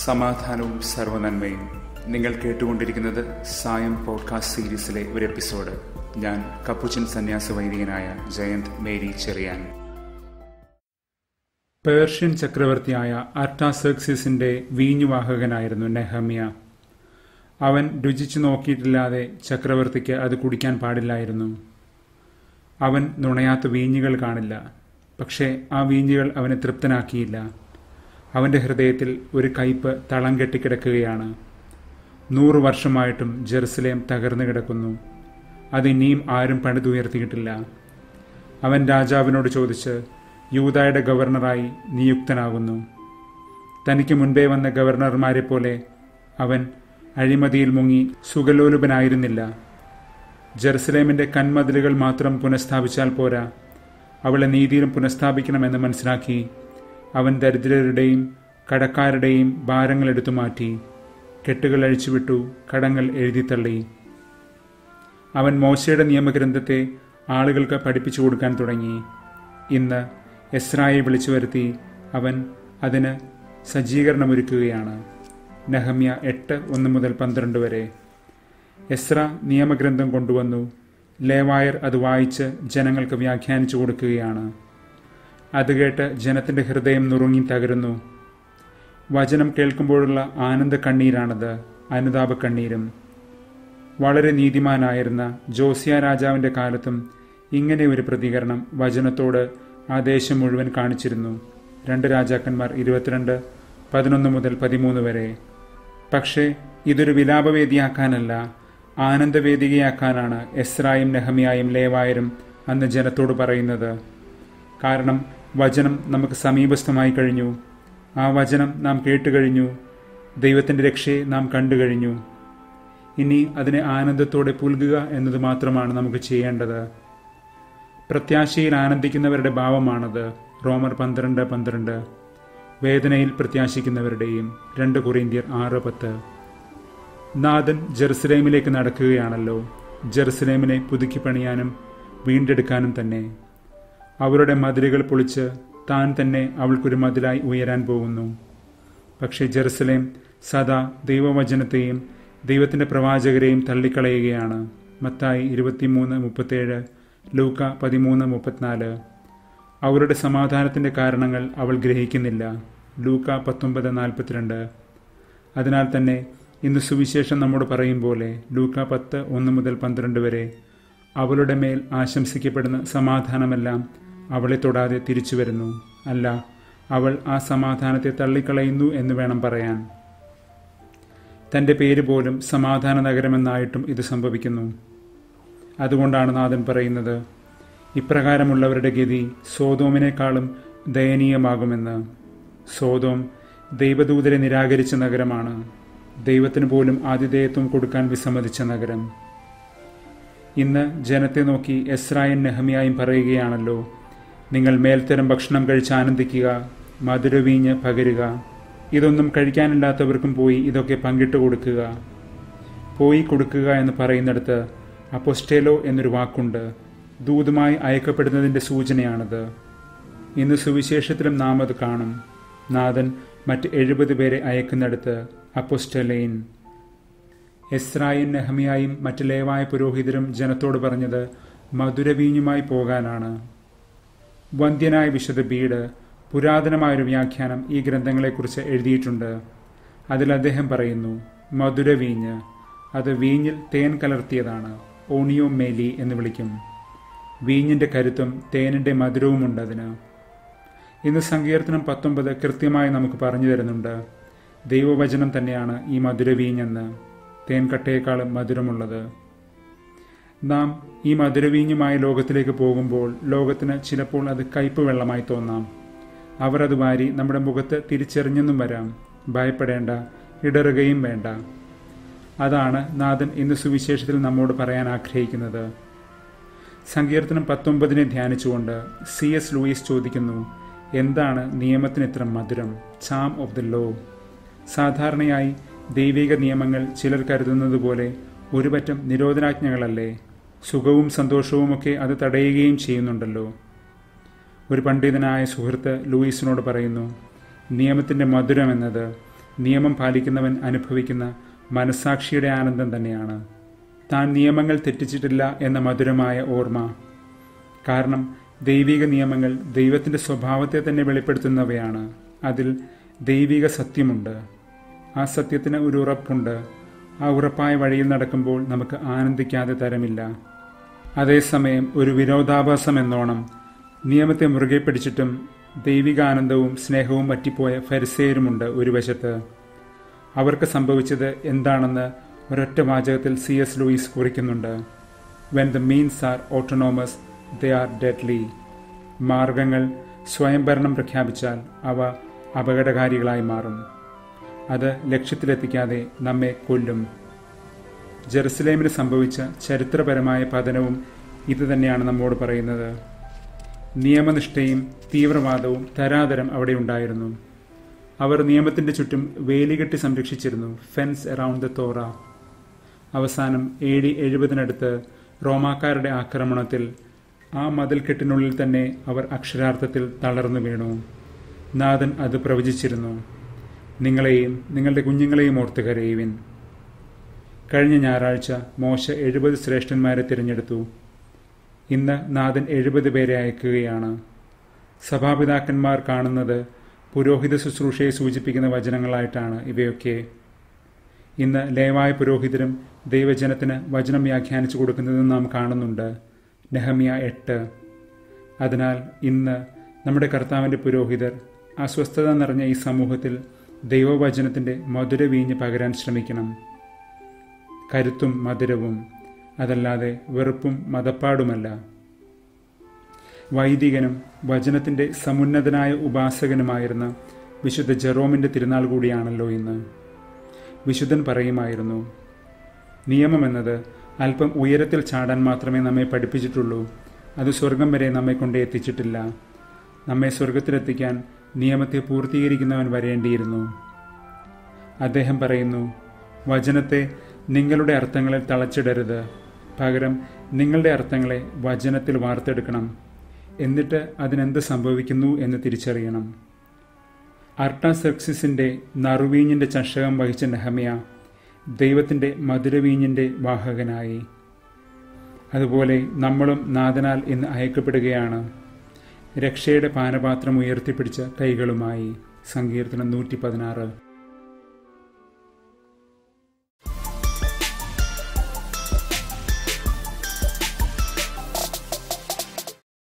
സമാധാനവും സർവനന്മയും നിങ്ങൾ കേട്ടുകൊണ്ടിരിക്കുന്നത് സായം പോഡ്കാസ്റ്റ് സീരീസിലെ ഒരു എപ്പിസോഡ് ഞാൻ കപ്പുച്ചൻ സന്യാസ വൈദികനായ ജയന്ത് മേരി ചെറിയാൻ പേർഷ്യൻ ചക്രവർത്തിയായ അർട്ടാസെക്സിസിന്റെ വീഞ്ഞുവാഹകനായിരുന്നു നെഹമ്യ അവൻ രുചിച്ചു നോക്കിയിട്ടില്ലാതെ ചക്രവർത്തിക്ക് അത് കുടിക്കാൻ പാടില്ലായിരുന്നു അവൻ നുണയാത്ത വീഞ്ഞുകൾ കാണില്ല പക്ഷേ ആ വീഞ്ഞുകൾ അവനെ തൃപ്തനാക്കിയില്ല അവന്റെ ഹൃദയത്തിൽ ഒരു കയ്പ് തളം കെട്ടിക്കിടക്കുകയാണ് നൂറു വർഷമായിട്ടും ജെറുസലേം തകർന്നു കിടക്കുന്നു അതിനിയും ആരും പണിതുയർത്തിയിട്ടില്ല അവൻ രാജാവിനോട് ചോദിച്ച് യൂതായുടെ ഗവർണറായി നിയുക്തനാകുന്നു തനിക്ക് മുൻപേ വന്ന ഗവർണർമാരെ പോലെ അവൻ അഴിമതിയിൽ മുങ്ങി സുഖലോലുപനായിരുന്നില്ല ജെറുസലേമിന്റെ കന്മതിലുകൾ മാത്രം പുനഃസ്ഥാപിച്ചാൽ പോരാ അവളെ നീതിയിലും പുനഃസ്ഥാപിക്കണമെന്ന് മനസ്സിലാക്കി അവൻ ദരിദ്രരുടെയും കടക്കാരുടെയും ഭാരങ്ങൾ എടുത്തു മാറ്റി കെട്ടുകൾ അഴിച്ചുവിട്ടു കടങ്ങൾ എഴുതിത്തള്ളി അവൻ മോശയുടെ നിയമഗ്രന്ഥത്തെ ആളുകൾക്ക് പഠിപ്പിച്ചു കൊടുക്കാൻ തുടങ്ങി ഇന്ന് എസ്രായെ വിളിച്ചു വരുത്തി അവൻ അതിന് സജ്ജീകരണമൊരുക്കുകയാണ് നെഹമ്യ എട്ട് ഒന്ന് മുതൽ പന്ത്രണ്ട് വരെ എസ്ര നിയമഗ്രന്ഥം കൊണ്ടുവന്നു ലേവായർ അത് വായിച്ച് ജനങ്ങൾക്ക് വ്യാഖ്യാനിച്ചു കൊടുക്കുകയാണ് അത് കേട്ട് ജനത്തിന്റെ ഹൃദയം നുറുങ്ങി തകരുന്നു വചനം കേൾക്കുമ്പോഴുള്ള ആനന്ദ കണ്ണീരാണത് അനുതാപ കണ്ണീരും വളരെ നീതിമാനായിരുന്ന ജോസിയ രാജാവിന്റെ കാലത്തും ഇങ്ങനെ ഒരു പ്രതികരണം വചനത്തോട് ആ ദേശം മുഴുവൻ കാണിച്ചിരുന്നു രണ്ട് രാജാക്കന്മാർ ഇരുപത്തിരണ്ട് പതിനൊന്ന് മുതൽ പതിമൂന്ന് വരെ പക്ഷേ ഇതൊരു വിലാപവേദിയാക്കാനല്ല ആനന്ദവേദികയാക്കാനാണ് എസ്രായും നെഹമിയായും ലേവായരും അന്ന് ജനത്തോട് പറയുന്നത് കാരണം വചനം നമുക്ക് സമീപസ്ഥമായി കഴിഞ്ഞു ആ വചനം നാം കേട്ടുകഴിഞ്ഞു ദൈവത്തിൻ്റെ രക്ഷയെ നാം കണ്ടു കഴിഞ്ഞു ഇനി അതിനെ ആനന്ദത്തോടെ പുൽകുക എന്നത് മാത്രമാണ് നമുക്ക് ചെയ്യേണ്ടത് പ്രത്യാശയിൽ ആനന്ദിക്കുന്നവരുടെ ഭാവമാണത് റോമർ പന്ത്രണ്ട് പന്ത്രണ്ട് വേദനയിൽ പ്രത്യാശിക്കുന്നവരുടെയും രണ്ട് കൊറിന്ത്യർ ആറ് പത്ത് നാഥൻ ജെറുസലേമിലേക്ക് നടക്കുകയാണല്ലോ ജെറുസലേമിനെ പുതുക്കി പണിയാനും വീണ്ടെടുക്കാനും തന്നെ അവരുടെ മതിലുകൾ പൊളിച്ച് താൻ തന്നെ അവൾക്കൊരു മതിലായി ഉയരാൻ പോകുന്നു പക്ഷേ ജെറുസലേം സദാ ദൈവവചനത്തെയും ദൈവത്തിൻ്റെ പ്രവാചകരെയും തള്ളിക്കളയുകയാണ് മത്തായി ഇരുപത്തിമൂന്ന് മുപ്പത്തേഴ് ലൂക്ക പതിമൂന്ന് മുപ്പത്തിനാല് അവരുടെ സമാധാനത്തിൻ്റെ കാരണങ്ങൾ അവൾ ഗ്രഹിക്കുന്നില്ല ലൂക്ക പത്തൊമ്പത് നാൽപ്പത്തിരണ്ട് അതിനാൽ തന്നെ ഇന്ന് സുവിശേഷം നമ്മോട് പറയും പോലെ ലൂക്ക പത്ത് ഒന്ന് മുതൽ പന്ത്രണ്ട് വരെ അവളുടെ മേൽ ആശംസിക്കപ്പെടുന്ന സമാധാനമെല്ലാം അവളെ തൊടാതെ തിരിച്ചു വരുന്നു അല്ല അവൾ ആ സമാധാനത്തെ തള്ളിക്കളയുന്നു എന്ന് വേണം പറയാൻ തൻ്റെ പേര് പോലും സമാധാന നഗരമെന്നായിട്ടും ഇത് സംഭവിക്കുന്നു അതുകൊണ്ടാണ് നാഥൻ പറയുന്നത് ഇപ്രകാരമുള്ളവരുടെ ഗതി സോതോമിനേക്കാളും ദയനീയമാകുമെന്ന് സോതോം ദൈവദൂതരെ നിരാകരിച്ച നഗരമാണ് ദൈവത്തിന് പോലും ആതിഥേയത്വം കൊടുക്കാൻ വിസമ്മതിച്ച നഗരം ഇന്ന് ജനത്തെ നോക്കി എസ്രായും നെഹമിയായും പറയുകയാണല്ലോ നിങ്ങൾ മേൽത്തരം ഭക്ഷണം കഴിച്ച് ആനന്ദിക്കുക മധുരവീഞ്ഞ് പകരുക ഇതൊന്നും കഴിക്കാനില്ലാത്തവർക്കും പോയി ഇതൊക്കെ പങ്കിട്ട് കൊടുക്കുക പോയി കൊടുക്കുക എന്ന് പറയുന്നിടത്ത് അപ്പൊസ്റ്റേലോ എന്നൊരു വാക്കുണ്ട് ദൂതുമായി അയക്കപ്പെടുന്നതിൻ്റെ സൂചനയാണത് ഇന്ന് സുവിശേഷത്തിലും നാം അത് കാണും നാഥൻ മറ്റ് എഴുപത് പേരെ അയക്കുന്നിടത്ത് അപ്പൊസ്റ്റലൈൻ എസ്രായും നെഹമിയായും മറ്റ് ലേവായ പുരോഹിതരും ജനത്തോട് പറഞ്ഞത് മധുരവീഞ്ഞുമായി പോകാനാണ് വന്ധ്യനായ വിശുദ്ധ ബീഡ് പുരാതനമായൊരു വ്യാഖ്യാനം ഈ ഗ്രന്ഥങ്ങളെക്കുറിച്ച് എഴുതിയിട്ടുണ്ട് അതിൽ അദ്ദേഹം പറയുന്നു മധുരവീഞ്ഞ് അത് വീഞ്ഞിൽ തേൻ കലർത്തിയതാണ് ഓണിയോ മേലി എന്ന് വിളിക്കും വീഞ്ഞിന്റെ കരുത്തും തേനിന്റെ മധുരവുമുണ്ട് അതിന് ഇന്ന് സങ്കീർത്തനം പത്തൊമ്പത് കൃത്യമായി നമുക്ക് പറഞ്ഞു തരുന്നുണ്ട് ദൈവവചനം തന്നെയാണ് ഈ മധുരവീഞ്ഞെന്ന് തേൻകട്ടയേക്കാളും മധുരമുള്ളത് നാം ഈ മധുരവീഞ്ഞുമായ ലോകത്തിലേക്ക് പോകുമ്പോൾ ലോകത്തിന് ചിലപ്പോൾ അത് കയ്പ് വെള്ളമായി തോന്നാം അവർ അത് വാരി നമ്മുടെ മുഖത്ത് തിരിച്ചെറിഞ്ഞെന്നും വരാം ഭയപ്പെടേണ്ട ഇടറുകയും വേണ്ട അതാണ് നാഥൻ ഇന്ന് സുവിശേഷത്തിൽ നമ്മോട് പറയാൻ ആഗ്രഹിക്കുന്നത് സങ്കീർത്തനം പത്തൊമ്പതിനെ ധ്യാനിച്ചുകൊണ്ട് സി എസ് ലൂയിസ് ചോദിക്കുന്നു എന്താണ് നിയമത്തിന് ഇത്ര മധുരം ചാം ഓഫ് ദ ലോ സാധാരണയായി ദൈവിക നിയമങ്ങൾ ചിലർ കരുതുന്നത് പോലെ ഒരുപറ്റം നിരോധനാജ്ഞകളല്ലേ സുഖവും സന്തോഷവുമൊക്കെ അത് തടയുകയും ചെയ്യുന്നുണ്ടല്ലോ ഒരു പണ്ഡിതനായ സുഹൃത്ത് ലൂയിസിനോട് പറയുന്നു നിയമത്തിൻ്റെ മധുരം എന്നത് നിയമം പാലിക്കുന്നവൻ അനുഭവിക്കുന്ന മനസാക്ഷിയുടെ ആനന്ദം തന്നെയാണ് താൻ നിയമങ്ങൾ തെറ്റിച്ചിട്ടില്ല എന്ന മധുരമായ ഓർമ്മ കാരണം ദൈവിക നിയമങ്ങൾ ദൈവത്തിൻ്റെ സ്വഭാവത്തെ തന്നെ വെളിപ്പെടുത്തുന്നവയാണ് അതിൽ ദൈവിക സത്യമുണ്ട് ആ സത്യത്തിന് ഒരു ഉറപ്പുണ്ട് ആ ഉറപ്പായ വഴിയിൽ നടക്കുമ്പോൾ നമുക്ക് ആനന്ദിക്കാതെ തരമില്ല അതേസമയം ഒരു വിരോധാഭാസം എന്നോണം നിയമത്തെ മുറുകെ പിടിച്ചിട്ടും ദൈവികാനന്ദവും സ്നേഹവും പറ്റിപ്പോയ ഫരിസേരുമുണ്ട് ഒരു വശത്ത് അവർക്ക് സംഭവിച്ചത് എന്താണെന്ന് ഒരൊറ്റ വാചകത്തിൽ സി എസ് ലൂയിസ് കുറിക്കുന്നുണ്ട് when the means are autonomous they are deadly മാർഗങ്ങൾ സ്വയംഭരണം പ്രഖ്യാപിച്ചാൽ അവ അപകടകാരികളായി മാറും അത് ലക്ഷ്യത്തിലെത്തിക്കാതെ നമ്മെ കൊല്ലും ജെറുസലേമിന് സംഭവിച്ച ചരിത്രപരമായ പതനവും ഇതുതന്നെയാണ് നമ്മോട് പറയുന്നത് നിയമനിഷ്ഠയും തീവ്രവാദവും തരാതരം അവിടെ ഉണ്ടായിരുന്നു അവർ നിയമത്തിന്റെ ചുറ്റും വേലികെട്ടി സംരക്ഷിച്ചിരുന്നു ഫെൻസ് അറൌണ്ട് ദ തോറ അവസാനം എ ഡി എഴുപതിനടുത്ത് റോമാക്കാരുടെ ആക്രമണത്തിൽ ആ മതിൽക്കെട്ടിനുള്ളിൽ തന്നെ അവർ അക്ഷരാർത്ഥത്തിൽ തളർന്നു വീണു നാഥൻ അത് പ്രവചിച്ചിരുന്നു നിങ്ങളെയും നിങ്ങളുടെ കുഞ്ഞുങ്ങളെയും ഓർത്ത് കരയുവിൻ കഴിഞ്ഞ ഞായറാഴ്ച മോശ എഴുപത് ശ്രേഷ്ഠന്മാരെ തിരഞ്ഞെടുത്തു ഇന്ന് നാഥൻ എഴുപത് പേരെ അയക്കുകയാണ് സഭാപിതാക്കന്മാർ കാണുന്നത് പുരോഹിത ശുശ്രൂഷയെ സൂചിപ്പിക്കുന്ന വചനങ്ങളായിട്ടാണ് ഇവയൊക്കെ ഇന്ന് ലേവായ പുരോഹിതരും ദൈവജനത്തിന് വചനം വ്യാഖ്യാനിച്ചു കൊടുക്കുന്നതും നാം കാണുന്നുണ്ട് നെഹമിയ എട്ട് അതിനാൽ ഇന്ന് നമ്മുടെ കർത്താവിൻ്റെ പുരോഹിതർ അസ്വസ്ഥത നിറഞ്ഞ ഈ സമൂഹത്തിൽ ദൈവവചനത്തിൻ്റെ മധുര വീഞ്ഞ് പകരാൻ ശ്രമിക്കണം കരുത്തും മധുരവും അതല്ലാതെ വെറുപ്പും മതപ്പാടുമല്ല വൈദികനും വചനത്തിൻ്റെ സമുന്നതനായ ഉപാസകനുമായിരുന്ന വിശുദ്ധ ജെറോമിൻ്റെ തിരുനാൾ കൂടിയാണല്ലോ ഇന്ന് വിശുദ്ധൻ പറയുമായിരുന്നു നിയമമെന്നത് അല്പം ഉയരത്തിൽ ചാടാൻ മാത്രമേ നമ്മെ പഠിപ്പിച്ചിട്ടുള്ളൂ അത് സ്വർഗം വരെ നമ്മെ കൊണ്ട് എത്തിച്ചിട്ടില്ല നമ്മെ സ്വർഗത്തിലെത്തിക്കാൻ നിയമത്തെ പൂർത്തീകരിക്കുന്നവൻ വരേണ്ടിയിരുന്നു അദ്ദേഹം പറയുന്നു വചനത്തെ നിങ്ങളുടെ അർത്ഥങ്ങളിൽ തളച്ചിടരുത് പകരം നിങ്ങളുടെ അർത്ഥങ്ങളെ വചനത്തിൽ വാർത്തെടുക്കണം എന്നിട്ട് അതിനെന്ത് സംഭവിക്കുന്നു എന്ന് തിരിച്ചറിയണം അർട്ടാസെക്സിസിന്റെ നറുവീഞ്ഞിന്റെ ചഷകം വഹിച്ച നെഹമിയ ദൈവത്തിന്റെ മധുരവീഞ്ഞിന്റെ വാഹകനായി അതുപോലെ നമ്മളും നാഥനാൽ ഇന്ന് അയക്കപ്പെടുകയാണ് രക്ഷയുടെ പാനപാത്രം ഉയർത്തിപ്പിടിച്ച കൈകളുമായി സങ്കീർത്തനം നൂറ്റി പതിനാറ്